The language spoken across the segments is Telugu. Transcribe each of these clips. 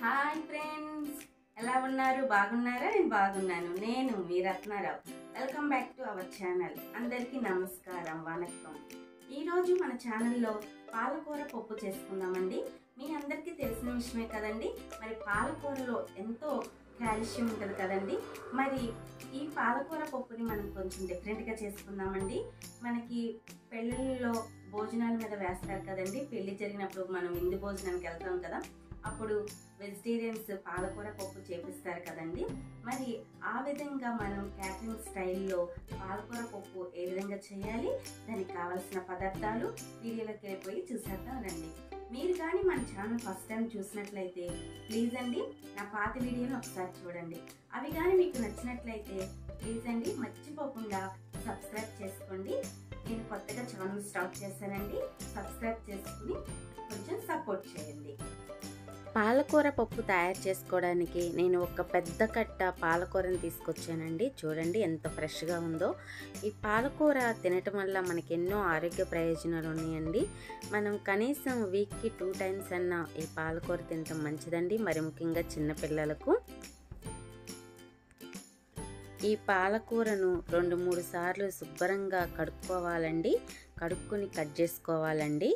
హాయ్ ఫ్రెండ్స్ ఎలా ఉన్నారు బాగున్నారా నేను బాగున్నాను నేను మీ Ratnarao welcome back to our channel అందరికీ నమస్కారం వణకం ఈరోజు మన ఛానల్లో పాలకూర పప్పు చేసుకుందామండి మీ అందరికీ తెలిసిన విషయమే కదండి మరి పాలకూరలో ఎంతో కాల్షియం ఉంటుంది కదండి మరి ఈ పాలకూర పప్పుని మనం కొంచెం డిఫరెంట్గా చేసుకుందామండి మనకి పెళ్ళిళ్ళలో భోజనాల మీద వేస్తారు కదండి పెళ్లి జరిగినప్పుడు మనం విందు భోజనానికి వెళ్తాం కదా అప్పుడు వెజిటేరియన్స్ పాలకూర పప్పు చేపిస్తారు కదండి మరి ఆ విధంగా మనం క్యాటరింగ్ స్టైల్లో పాలకూర పప్పు ఏ విధంగా చేయాలి దానికి కావాల్సిన పదార్థాలు వీడియోలోకి వెళ్ళిపోయి చూసేద్దాం రండి మీరు కానీ మన ఛానల్ ఫస్ట్ టైం చూసినట్లయితే ప్లీజ్ అండి నా పాత వీడియోని ఒకసారి చూడండి అవి కానీ మీకు నచ్చినట్లయితే ప్లీజ్ అండి మర్చిపోకుండా సబ్స్క్రైబ్ చేసుకోండి నేను కొత్తగా ఛానల్ స్టార్ట్ చేశానండి సబ్స్క్రైబ్ చేసుకుని కొంచెం సపోర్ట్ చేయండి పాలకూర పప్పు తయారు చేసుకోవడానికి నేను ఒక పెద్ద కట్ట పాలకూరని తీసుకొచ్చానండి చూడండి ఎంత ఫ్రెష్గా ఉందో ఈ పాలకూర తినటం వల్ల మనకి ఎన్నో ఆరోగ్య ప్రయోజనాలు ఉన్నాయండి మనం కనీసం వీక్కి టూ టైమ్స్ అన్న ఈ పాలకూర తినటం మంచిదండి మరి ముఖ్యంగా చిన్నపిల్లలకు ఈ పాలకూరను రెండు మూడు సార్లు శుభ్రంగా కడుక్కోవాలండి కడుక్కొని కట్ చేసుకోవాలండి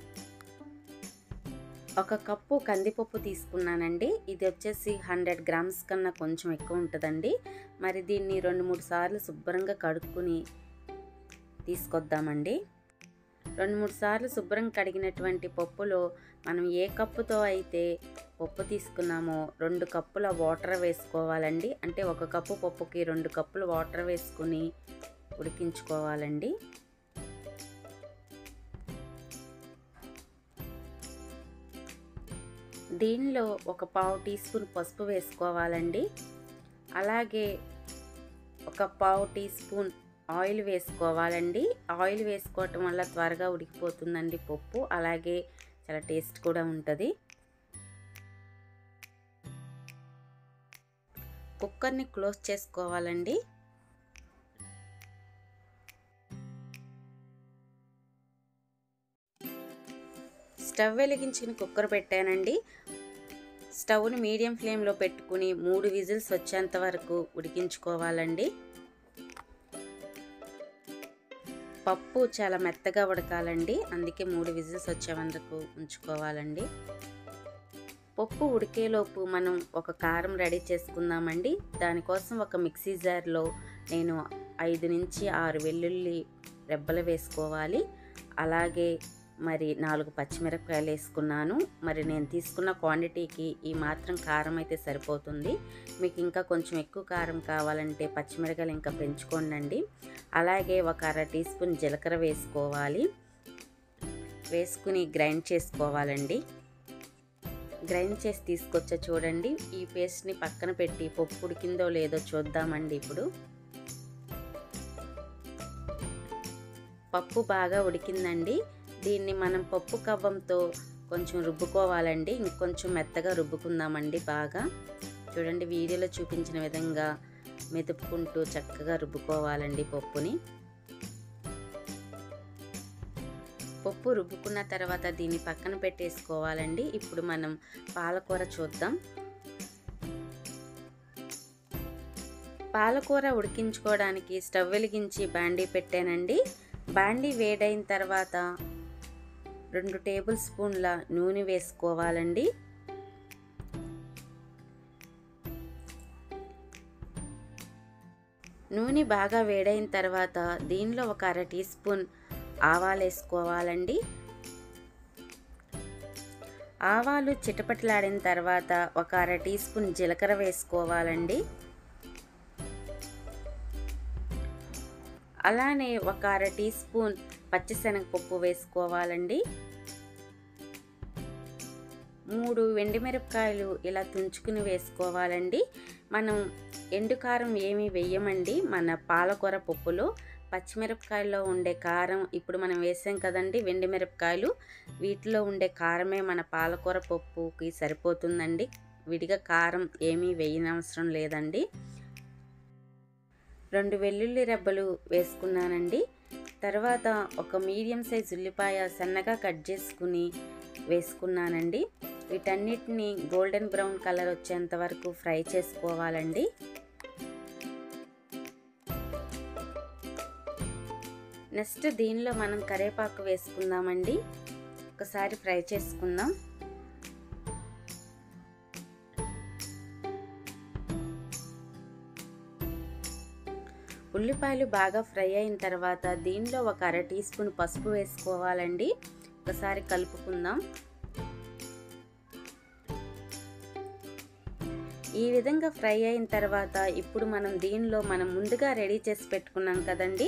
ఒక కప్పు కందిపప్పు తీసుకున్నానండి ఇది వచ్చేసి హండ్రెడ్ గ్రామ్స్ కన్నా కొంచెం ఎక్కువ ఉంటుందండి మరి దీన్ని రెండు మూడు సార్లు శుభ్రంగా కడుక్కుని తీసుకొద్దామండి రెండు మూడు సార్లు శుభ్రం కడిగినటువంటి పప్పులో మనం ఏ కప్పుతో అయితే పప్పు తీసుకున్నామో రెండు కప్పుల వాటర్ వేసుకోవాలండి అంటే ఒక కప్పు పప్పుకి రెండు కప్పులు వాటర్ వేసుకుని ఉడికించుకోవాలండి దీనిలో ఒక పావు టీ స్పూన్ పసుపు వేసుకోవాలండి అలాగే ఒక పావు టీ స్పూన్ ఆయిల్ వేసుకోవాలండి ఆయిల్ వేసుకోవటం వల్ల త్వరగా ఉడికిపోతుందండి పప్పు అలాగే చాలా టేస్ట్ కూడా ఉంటుంది కుక్కర్ని క్లోజ్ చేసుకోవాలండి స్టవ్ వెలిగించిన కుక్కర్ పెట్టానండి స్టవ్ని మీడియం ఫ్లేమ్లో పెట్టుకుని మూడు విజిల్స్ వచ్చేంత వరకు ఉడికించుకోవాలండి పప్పు చాలా మెత్తగా ఉడకాలండి అందుకే మూడు విజిల్స్ వచ్చే వరకు ఉంచుకోవాలండి పప్పు ఉడికేలోపు మనం ఒక కారం రెడీ చేసుకుందామండి దానికోసం ఒక మిక్సీ జార్లో నేను ఐదు నుంచి ఆరు వెల్లుల్లి రెబ్బలు వేసుకోవాలి అలాగే మరి నాలుగు పచ్చిమిరపకాయలు వేసుకున్నాను మరి నేను తీసుకున్న క్వాంటిటీకి ఈ మాత్రం కారం అయితే సరిపోతుంది మీకు ఇంకా కొంచెం ఎక్కువ కారం కావాలంటే పచ్చిమిరపకాయలు ఇంకా పెంచుకోండి అలాగే ఒక అర టీ స్పూన్ జీలకర్ర వేసుకోవాలి వేసుకుని గ్రైండ్ చేసుకోవాలండి గ్రైండ్ చేసి తీసుకొచ్చా చూడండి ఈ పేస్ట్ని పక్కన పెట్టి పప్పు ఉడికిందో లేదో చూద్దామండి ఇప్పుడు పప్పు బాగా ఉడికిందండి దీన్ని మనం పప్పు కవ్వంతో కొంచెం రుబ్బుకోవాలండి ఇంకొంచెం మెత్తగా రుబ్బుకుందామండి బాగా చూడండి వీడియోలో చూపించిన విధంగా మెదుపుకుంటూ చక్కగా రుబ్బుకోవాలండి పప్పుని పప్పు రుబ్బుకున్న తర్వాత దీన్ని పక్కన పెట్టేసుకోవాలండి ఇప్పుడు మనం పాలకూర చూద్దాం పాలకూర ఉడికించుకోవడానికి స్టవ్ వెలిగించి బాండీ పెట్టానండి బాండీ వేడైన తర్వాత రెండు టేబుల్ స్పూన్ల నూనె వేసుకోవాలండి నూనె బాగా వేడైన తర్వాత దీనిలో ఒక అర టీ స్పూన్ ఆవాలు వేసుకోవాలండి ఆవాలు చిటపటలాడిన తర్వాత ఒక అర టీ స్పూన్ జీలకర్ర వేసుకోవాలండి అలానే ఒక అర టీ స్పూన్ పచ్చిశనగపప్పు వేసుకోవాలండి మూడు ఎండుమిరపకాయలు ఇలా తుంచుకుని వేసుకోవాలండి మనం ఎండు కారం ఏమీ వేయమండి మన పాలకూర పప్పులో పచ్చిమిరపకాయల్లో ఉండే కారం ఇప్పుడు మనం వేసాం కదండి వెండి మిరపకాయలు వీటిలో ఉండే కారమే మన పాలకూర పప్పుకి సరిపోతుందండి విడిగా కారం ఏమీ వేయనవసరం లేదండి రెండు వెల్లుల్లి రెబ్బలు వేసుకున్నానండి తర్వాత ఒక మీడియం సైజ్ ఉల్లిపాయ సన్నగా కట్ చేసుకుని వేసుకున్నానండి వీటన్నిటిని గోల్డెన్ బ్రౌన్ కలర్ వచ్చేంత వరకు ఫ్రై చేసుకోవాలండి నెక్స్ట్ దీనిలో మనం కరేపాకు వేసుకుందామండి ఒకసారి ఫ్రై చేసుకుందాం ఉల్లిపాయలు బాగా ఫ్రై అయిన తర్వాత దీనిలో ఒక అర టీ స్పూన్ పసుపు వేసుకోవాలండి ఒకసారి కలుపుకుందాం ఈ విధంగా ఫ్రై అయిన తర్వాత ఇప్పుడు మనం దీనిలో మనం ముందుగా రెడీ చేసి పెట్టుకున్నాం కదండి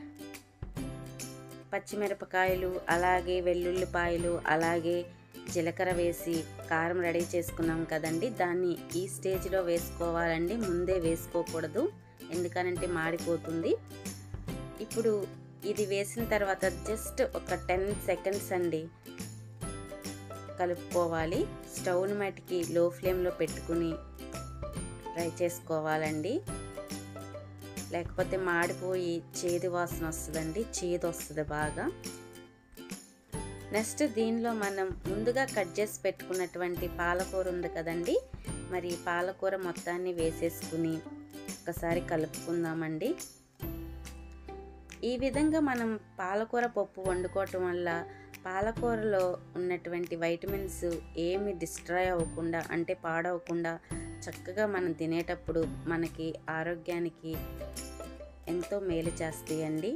పచ్చిమిరపకాయలు అలాగే వెల్లుల్లిపాయలు అలాగే జీలకర్ర వేసి కారం రెడీ చేసుకున్నాం కదండి దాన్ని ఈ స్టేజ్లో వేసుకోవాలండి ముందే వేసుకోకూడదు ఎందుకనంటే మాడిపోతుంది ఇప్పుడు ఇది వేసిన తర్వాత జస్ట్ ఒక టెన్ సెకండ్స్ అండి కలుపుకోవాలి స్టవ్ని మటుకి లో ఫ్లేమ్లో పెట్టుకుని ఫ్రై చేసుకోవాలండి లేకపోతే మాడిపోయి చేదు వాసన వస్తుందండి చేదు వస్తుంది బాగా నెక్స్ట్ దీనిలో మనం ముందుగా కట్ చేసి పెట్టుకున్నటువంటి పాలకూర ఉంది కదండి మరి పాలకూర మొత్తాన్ని వేసేసుకుని ఒకసారి కలుపుకుందామండి ఈ విధంగా మనం పాలకూర పప్పు వండుకోవటం వల్ల పాలకూరలో ఉన్నటువంటి వైటమిన్స్ ఏమి డిస్ట్రాయ్ అవ్వకుండా అంటే పాడవకుండా చక్కగా మనం తినేటప్పుడు మనకి ఆరోగ్యానికి ఎంతో మేలు చేస్తాయండి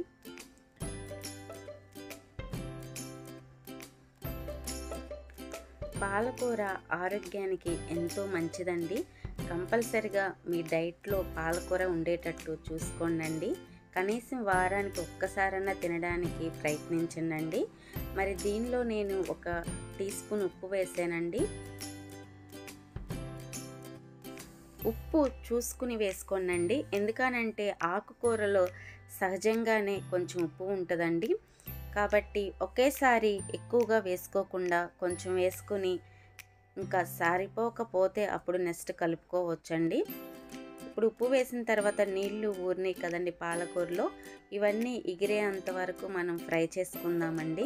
పాలకూర ఆరోగ్యానికి ఎంతో మంచిదండి కంపల్సరిగా మీ డైట్లో పాలకూర ఉండేటట్టు చూసుకోండి కనీసం వారానికి ఒక్కసారన్నా తినడానికి ప్రయత్నించండి మరి దీనిలో నేను ఒక టీ స్పూన్ ఉప్పు వేసానండి ఉప్పు చూసుకుని వేసుకోనండి ఎందుకనంటే ఆకుకూరలో సహజంగానే కొంచెం ఉప్పు ఉంటుందండి కాబట్టి ఒకేసారి ఎక్కువగా వేసుకోకుండా కొంచెం వేసుకుని ఇంకా సారిపోకపోతే అప్పుడు నెక్స్ట్ కలుపుకోవచ్చండి ఇప్పుడు ఉప్పు వేసిన తర్వాత నీళ్లు ఊరినాయి కదండి పాలకూరలో ఇవన్నీ ఎగిరేంత వరకు మనం ఫ్రై చేసుకుందామండి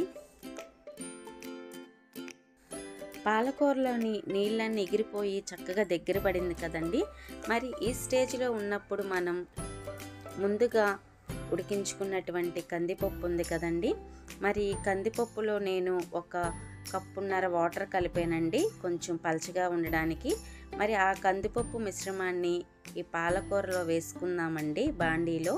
పాలకూరలోని నీళ్ళన్నీ ఎగిరిపోయి చక్కగా దగ్గర పడింది కదండి మరి ఈ స్టేజ్లో ఉన్నప్పుడు మనం ముందుగా ఉడికించుకున్నటువంటి కందిపప్పు ఉంది కదండి మరి ఈ కందిపప్పులో నేను ఒక కప్పున్నర వాటర్ కలిపానండి కొంచెం పలచగా ఉండడానికి మరి ఆ కందిపప్పు మిశ్రమాన్ని ఈ పాలకూరలో వేసుకుందామండి బాండీలో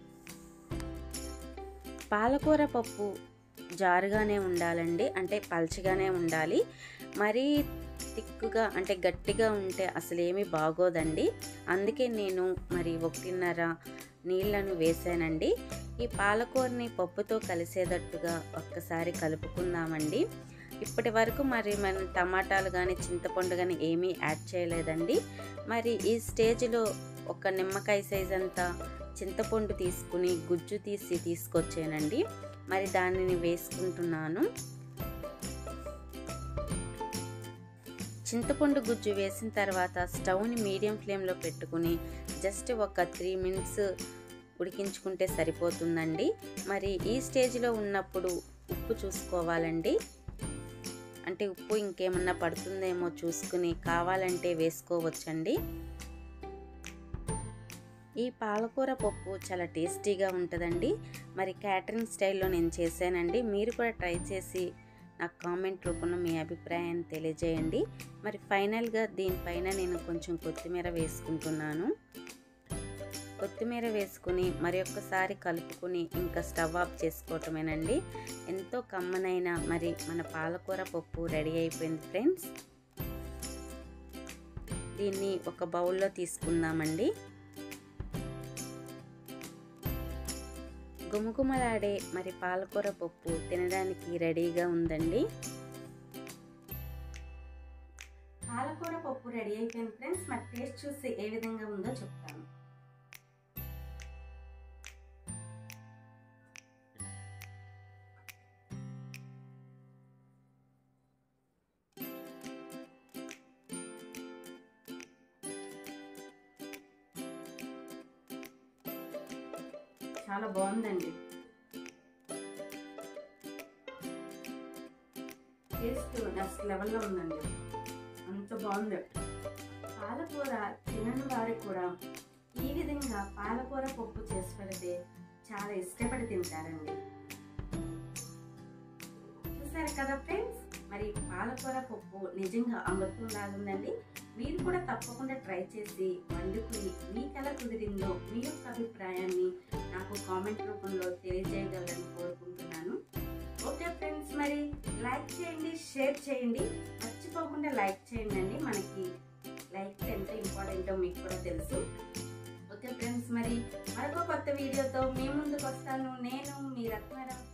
పాలకూర పప్పు జారుగానే ఉండాలండి అంటే పల్చగానే ఉండాలి మరీ తిక్కుగా అంటే గట్టిగా ఉంటే అసలు ఏమీ బాగోదండి అందుకే నేను మరి ఒకటిన్నర నీళ్లను వేసానండి ఈ పాలకూరని పప్పుతో కలిసేటట్టుగా ఒక్కసారి కలుపుకుందామండి ఇప్పటి వరకు మరి మనం టమాటాలు కానీ చింతపండు కానీ ఏమీ యాడ్ చేయలేదండి మరి ఈ స్టేజ్లో ఒక నిమ్మకాయ సైజ్ అంతా చింతపండు తీసుకుని గుజ్జు తీసి తీసుకొచ్చానండి మరి దానిని వేసుకుంటున్నాను చింతపండు గుజ్జు వేసిన తర్వాత స్టవ్ని మీడియం ఫ్లేమ్లో పెట్టుకుని జస్ట్ ఒక త్రీ మినిట్స్ ఉడికించుకుంటే సరిపోతుందండి మరి ఈ స్టేజ్లో ఉన్నప్పుడు ఉప్పు చూసుకోవాలండి అంటే ఉప్పు ఇంకేమన్నా పడుతుందేమో చూసుకుని కావాలంటే వేసుకోవచ్చండి ఈ పాలకూర పప్పు చాలా టేస్టీగా ఉంటుందండి మరి క్యాటరింగ్ స్టైల్లో నేను చేశానండి మీరు కూడా ట్రై చేసి నాకు కామెంట్ రూపంలో మీ అభిప్రాయాన్ని తెలియజేయండి మరి ఫైనల్గా దీనిపైన నేను కొంచెం కొత్తిమీర వేసుకుంటున్నాను కొత్తిమీర వేసుకుని మరి ఒక్కసారి కలుపుకుని ఇంకా స్టవ్ ఆఫ్ చేసుకోవటమేనండి ఎంతో కమ్మనైన మరి మన పాలకూర పప్పు రెడీ అయిపోయింది ఫ్రెండ్స్ దీన్ని ఒక బౌల్లో తీసుకుందామండి గుమగుమలాడే మరి పాలకూర పప్పు తినడానికి రెడీగా ఉందండి పాలకూర పప్పు రెడీ అయిపోయింది ఫ్రెండ్స్ మరి టేస్ట్ చూసి ఏ విధంగా ఉందో చెప్తాను చాలా బాగుందండి టేస్ట్ నెక్స్ట్ నెక్స్ట్ లెవెల్లో ఉందండి అంత బాగుంది పాలకూర తినని వారికి కూడా ఈ విధంగా పాలకూర పప్పు చేసి పెడితే చాలా ఇష్టపడి తింటారండి చూసారు కదా ఫ్రెండ్స్ మరి పాలకూర పప్పు నిజంగా అమృతం లాగుందండి మీరు కూడా తప్పకుండా ట్రై చేసి వండుకుని మీకు ఎలా కుదిరిందో మీ యొక్క అభిప్రాయాన్ని నాకు కామెంట్ రూపంలో తెలియజేయగలరని కోరుకుంటున్నాను ఓకే ఫ్రెండ్స్ మరి లైక్ చేయండి షేర్ చేయండి మర్చిపోకుండా లైక్ చేయండి అండి మనకి లైక్ ఎంత ఇంపార్టెంటో మీకు కూడా తెలుసు ఓకే ఫ్రెండ్స్ మరి మరొక కొత్త వీడియోతో మీ ముందుకు వస్తాను నేను మీ రత్నారావు